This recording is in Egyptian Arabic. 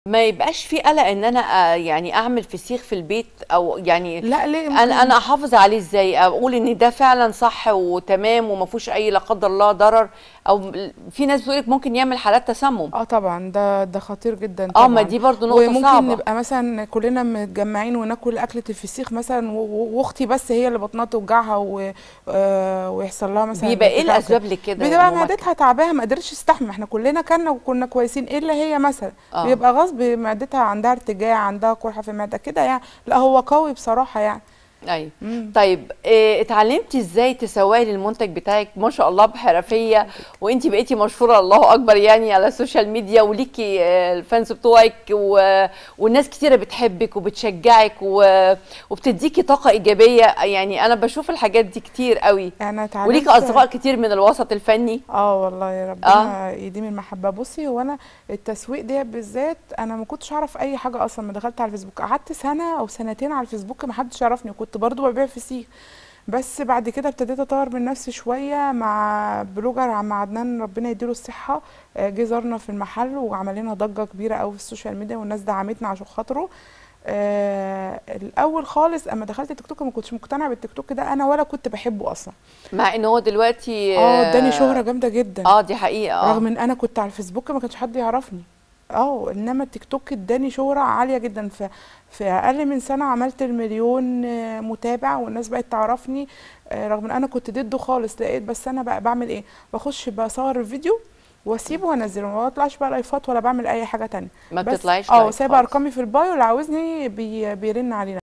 ما يبقاش في قلق ان انا آه، يعني اعمل فسيخ في البيت او يعني لا ليه انا انا احافظ عليه ازاي اقول ان ده فعلا صح وتمام وما فيهوش اي لا قدر الله ضرر او في ناس بتقول لك ممكن يعمل حالات تسمم اه طبعا ده ده خطير جدا اه طبعا ما دي برضو نقطه وممكن صعبه نبقى مثلا كلنا متجمعين وناكل اكله الفسيخ مثلا و- و- واختي بس هي اللي بطنها توجعها و... آه ويحصل لها مثلا بيبقى ايه ارتفاع الاسباب لكده يا بتبقى أم مكة؟ معدتها تعبانه ما قدرتش تستحمل احنا كلنا كنا وكنا كويسين الا هي مثلا آه. بيبقى غصب معدتها عندها ارتجاع عندها قرحه في المعده كده يعني لا هو قوي بصراحه يعني ايوه مم. طيب إيه اتعلمتي ازاي تسوقي للمنتج بتاعك ما شاء الله بحرفيه وانت بقيتي مشهوره الله اكبر يعني على السوشيال ميديا وليكي آه، الفانز بتوعك و... والناس كتيره بتحبك وبتشجعك و... وبتديكي طاقه ايجابيه يعني انا بشوف الحاجات دي كتير قوي انا اتعلمت وليكي اصدقاء كتير من الوسط الفني اه والله يا ربنا يديم المحبه بصي هو انا التسويق ده بالذات انا ما كنتش اعرف اي حاجه اصلا ما دخلت على الفيسبوك قعدت سنه او سنتين على الفيسبوك ما حدش يعرفني كنت برضو ببيع فسيخ بس بعد كده ابتديت اطور من نفسي شويه مع بلوجر عم عدنان ربنا يديله الصحه آه، جه زارنا في المحل وعمل لنا ضجه كبيره قوي في السوشيال ميديا والناس دعمتنا عشان خاطره آه الاول خالص اما دخلت التيك توك ما كنتش مقتنعه بالتيك توك ده انا ولا كنت بحبه اصلا مع ان هو دلوقتي اه اداني شهره جامده جدا اه دي حقيقه اه رغم ان انا كنت على الفيسبوك ما كانش حد يعرفني اه انما التيك توك اداني شهرة عالية جدا ف في اقل من سنة عملت المليون آه، متابع والناس بقت تعرفني آه، رغم ان انا كنت ضده خالص لقيت بس انا بقى بعمل ايه بخش بصور الفيديو واسيبه وانزله ما بطلعش بقى لايفات ولا بعمل اي حاجة تانية ما بس- بتطلعيش اه لايف سايبه خالص. ارقامي في البايو اللي عاوزني بي بيرن علينا